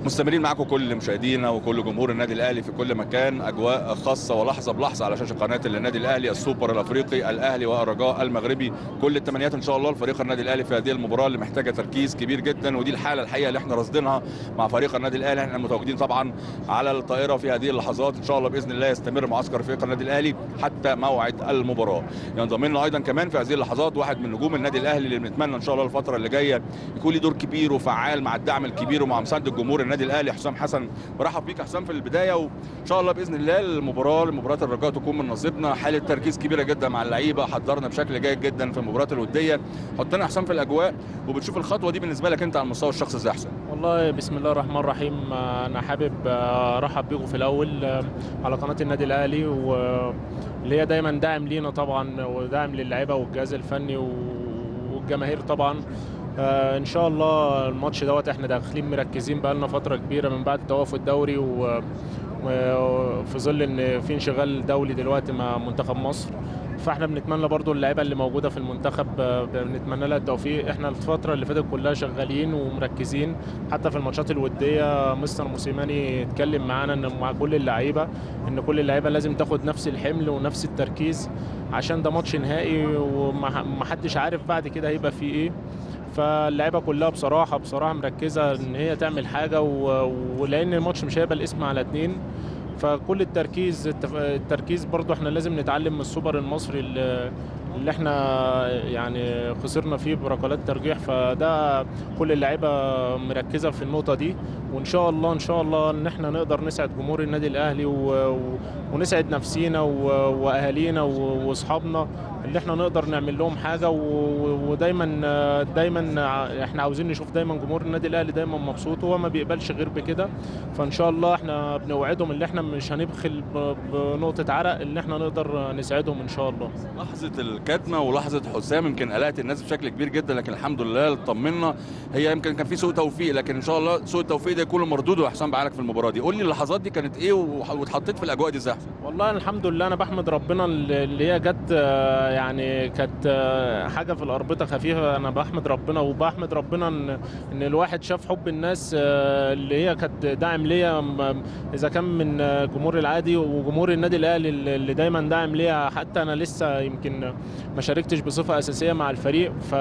مستمرين معاكم كل مشاهدينا وكل جمهور النادي الاهلي في كل مكان اجواء خاصه ولحظه بلحظه على شاشه قناه النادي الاهلي السوبر الافريقي الاهلي والرجاء المغربي كل التمنيات ان شاء الله لفريق النادي الاهلي في هذه المباراه اللي محتاجه تركيز كبير جدا ودي الحاله الحقيقه اللي احنا راصدينها مع فريق النادي الاهلي احنا متواجدين طبعا على الطائره في هذه اللحظات ان شاء الله باذن الله يستمر معسكر فريق النادي الاهلي حتى موعد المباراه ينضم لنا ايضا كمان في هذه اللحظات واحد من نجوم النادي الاهلي اللي بنتمنى ان شاء الله الفتره اللي جايه يكون له دور كبير وفعال مع الدعم الكبير ومع مساند الجمهور النادي الاهلي حسام حسن برحب بيك يا حسام في البدايه وان شاء الله باذن الله المباراه مباراه الرجاء تكون من نصيبنا حاله تركيز كبيره جدا مع اللعيبه حضرنا بشكل جيد جدا في المباراه الوديه حطنا يا حسام في الاجواء وبتشوف الخطوه دي بالنسبه لك انت على المستوى الشخصي ازاي يا حسام والله بسم الله الرحمن الرحيم انا حابب ارحب بيكم في الاول على قناه النادي الاهلي واللي هي دايما داعم لينا طبعا وداعم للعيبه والجهاز الفني والجماهير طبعا آه ان شاء الله الماتش دوت احنا داخلين مركزين بقالنا فتره كبيره من بعد توقف الدوري و وفي ظل ان في انشغال دولي دلوقتي مع منتخب مصر فاحنا بنتمنى برضو اللعيبه اللي موجوده في المنتخب بنتمنى لها التوفيق احنا الفتره اللي فاتت كلها شغالين ومركزين حتى في الماتشات الوديه مستر موسيماني اتكلم معانا ان مع كل اللعيبه ان كل اللعيبه لازم تاخد نفس الحمل ونفس التركيز عشان ده ماتش نهائي ومحدش عارف بعد كده هيبقى فيه ايه فاللعيبه كلها بصراحه بصراحه مركزه ان هي تعمل حاجه و... ولان الماتش مش هيبقى الاسم على اتنين فكل التركيز التركيز برضو احنا لازم نتعلم من السوبر المصري اللي احنا يعني خسرنا فيه بركلات ترجيح فده كل اللعيبه مركزه في النقطه دي وان شاء الله ان شاء الله ان احنا نقدر نسعد جمهور النادي الاهلي و... و... ونسعد نفسينا و... واهالينا واصحابنا اللي احنا نقدر نعمل لهم حاجه و... ودايما دايما احنا عاوزين نشوف دايما جمهور النادي الاهلي دايما مبسوط وهو ما بيقبلش غير بكده فان شاء الله احنا بنوعدهم ان احنا مش هنبخل ب... بنقطه عرق ان احنا نقدر نساعدهم ان شاء الله لحظه الكتمه ولحظه حسام يمكن قلقت الناس بشكل كبير جدا لكن الحمد لله اطمنا هي يمكن كان في سوء توفيق لكن ان شاء الله سوء التوفيق ده يكون مردود يا حسام بعقلك في المباراه دي قول لي اللحظات دي كانت ايه واتحطيت في الاجواء دي ازاي والله الحمد لله انا بحمد ربنا اللي هي جت يعني كانت حاجه في الاربطه خفيفه انا بحمد ربنا وبحمد ربنا ان ان الواحد شاف حب الناس اللي هي كانت داعم ليا اذا كان من جمهور العادي وجمهور النادي الاهلي اللي دايما داعم ليا حتى انا لسه يمكن ما شاركتش بصفه اساسيه مع الفريق ف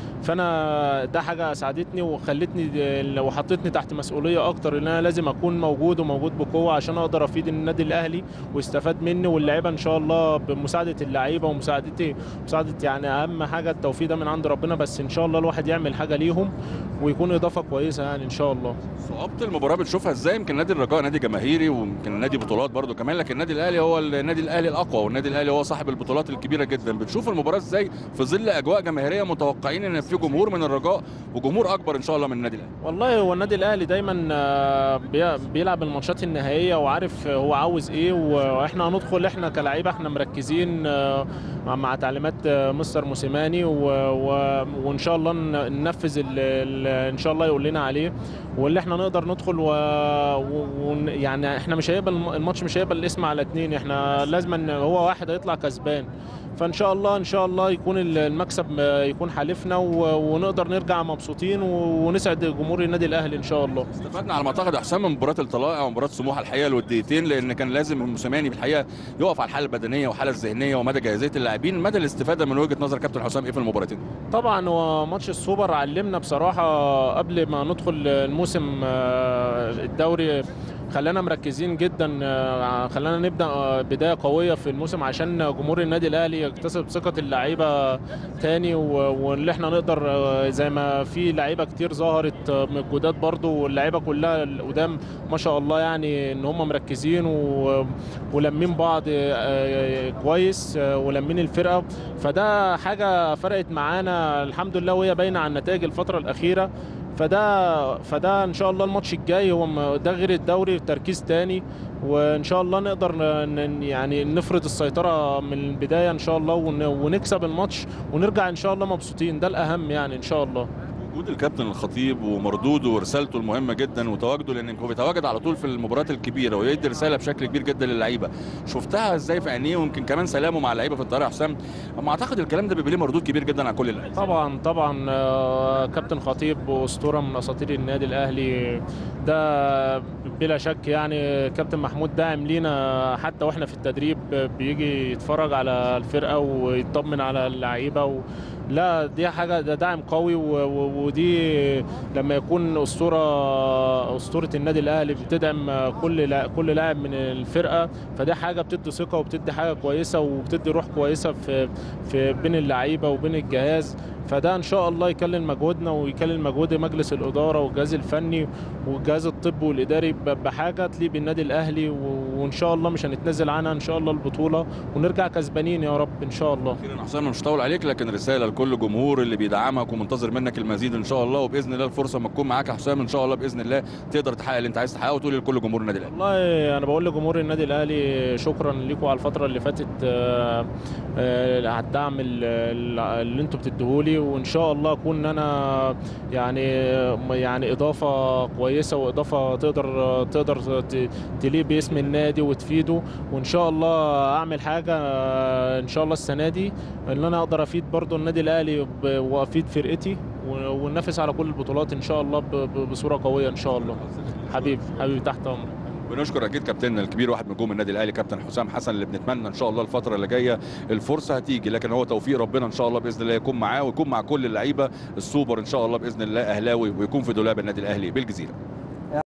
فانا ده حاجه اسعدتني وخلتني وحطتني تحت مسؤوليه اكتر ان انا لازم اكون موجود وموجود بقوه عشان اقدر افيد النادي الاهلي ويستفاد مني واللعيبه ان شاء الله بمساعده اللعيبه ومساعدتي مساعده يعني اهم حاجه التوفيق ده من عند ربنا بس ان شاء الله الواحد يعمل حاجه ليهم ويكون اضافه كويسه يعني ان شاء الله صعوبه المباراه بتشوفها ازاي يمكن نادي الرجاء نادي جماهيري ويمكن نادي بطولات برده كمان لكن النادي الاهلي هو النادي الاهلي الاقوى والنادي الاهلي هو صاحب البطولات الكبيره جدا بتشوف المباراه ازاي في ظل اجواء جماهيريه متوقعين ان في جمهور من الرجاء وجمهور اكبر ان شاء الله من النادي الاهلي والله هو النادي الاهلي دايما بيلعب الماتشات النهائيه وعارف هو عاوز ايه واحنا هندخل احنا كلاعيبه احنا مركزين مع تعليمات مستر موسيماني وان شاء الله ننفذ ان شاء الله يقول لنا عليه واللي احنا نقدر ندخل و... و... يعني احنا مش هيبقى الماتش مش هيبقى الاسم على اتنين احنا لازم هو واحد هيطلع كسبان فان شاء الله ان شاء الله يكون المكسب يكون حالفنا ونقدر نرجع مبسوطين ونسعد جمهور النادي الاهلي ان شاء الله استفدنا على ما اعتقد حسام من مباراه الطلائع ومباراه سموحه الحقيقه الوديتين لان كان لازم موسيماني بالحقيقه يقف على الحاله البدنيه والحاله الذهنيه ومدى جاهزيه اللاعبين مدى الاستفاده من وجهه نظر كابتن حسام ايه في المباراتين طبعا هو ماتش السوبر علمنا بصراحه قبل ما ندخل الموسم الدوري خلانا مركزين جدا خلانا نبدا بدايه قويه في الموسم عشان جمهور النادي الاهلي يكتسب ثقه اللعيبه تاني واللي احنا نقدر زي ما في لعيبه كتير ظهرت من الجداد برضو واللعيبه كلها القدام ما شاء الله يعني ان هم مركزين ولمين بعض كويس ولمين الفرقه فده حاجه فرقت معانا الحمد لله وهي باينه على النتائج الفتره الاخيره فده فده ان شاء الله الماتش الجاي هو ده غير الدوري تركيز تاني وان شاء الله نقدر يعني نفرض السيطره من البدايه ان شاء الله ونكسب الماتش ونرجع ان شاء الله مبسوطين ده الاهم يعني ان شاء الله وجود الكابتن الخطيب ومردوده ورسالته المهمه جدا وتواجده لان هو بيتواجد على طول في المباريات الكبيره ويدي رساله بشكل كبير جدا للعيبه شفتها ازاي في عينيه ويمكن كمان سلامه مع اللعيبه في الطريق يا حسام اما اعتقد الكلام ده بيبقى ليه مردود كبير جدا على كل اللعيبه طبعا طبعا آه، كابتن خطيب اسطوره من اساطير النادي الاهلي ده بلا شك يعني كابتن محمود داعم لينا حتى واحنا في التدريب بيجي يتفرج على الفرقه ويطمن على اللعيبه و... لا دي حاجه ده داعم قوي و... و... ودي لما يكون اسطوره اسطوره النادي الاهلي بتدعم كل لا... كل لاعب من الفرقه فدي حاجه بتدي ثقه وبتدي حاجه كويسه وبتدي روح كويسه في في بين اللعيبه وبين الجهاز فده ان شاء الله يكلل مجهودنا ويكلل مجهود مجلس الاداره والجهاز الفني والجهاز الطبي والاداري ب- بحاجه تليق بالنادي الاهلي و- وان شاء الله مش هنتنازل عنها ان شاء الله البطوله ونرجع كسبانين يا رب ان شاء الله اخيرا يا حسام أنا مش هطول عليك لكن رساله لكل جمهور اللي بيدعمك ومنتظر منك المزيد ان شاء الله وباذن الله الفرصه ما تكون معاك يا حسام ان شاء الله باذن الله تقدر تحقق اللي انت عايز تحققه وتقول لكل جمهور النادي الاهلي والله انا بقول لجمهور النادي الاهلي شكرا لكم على الفتره اللي فاتت آه، آه، على الدعم ال- ال- اللي انتم بتديهولي وان شاء الله اكون انا يعني يعني اضافه كويسه واضافه تقدر تقدر ت- تليق باسم النادي وتفيده وان شاء الله اعمل حاجه آه، ان شاء الله السنه دي ان انا اقدر افيد برضو النادي الاهلي ب- وافيد فرقتي و- وننافس على كل البطولات ان شاء الله ب- ب- بصوره قويه ان شاء الله حبيبي حبيبي تحت امرك بنشكر اكيد كابتننا الكبير واحد من نجوم النادي الاهلي كابتن حسام حسن اللي بنتمنى ان شاء الله الفتره اللي جايه الفرصه هتيجي لكن هو توفيق ربنا ان شاء الله باذن الله يكون معاه ويكون مع كل اللعيبه السوبر ان شاء الله باذن الله اهلاوي ويكون في دولاب النادي الاهلي بالجزيره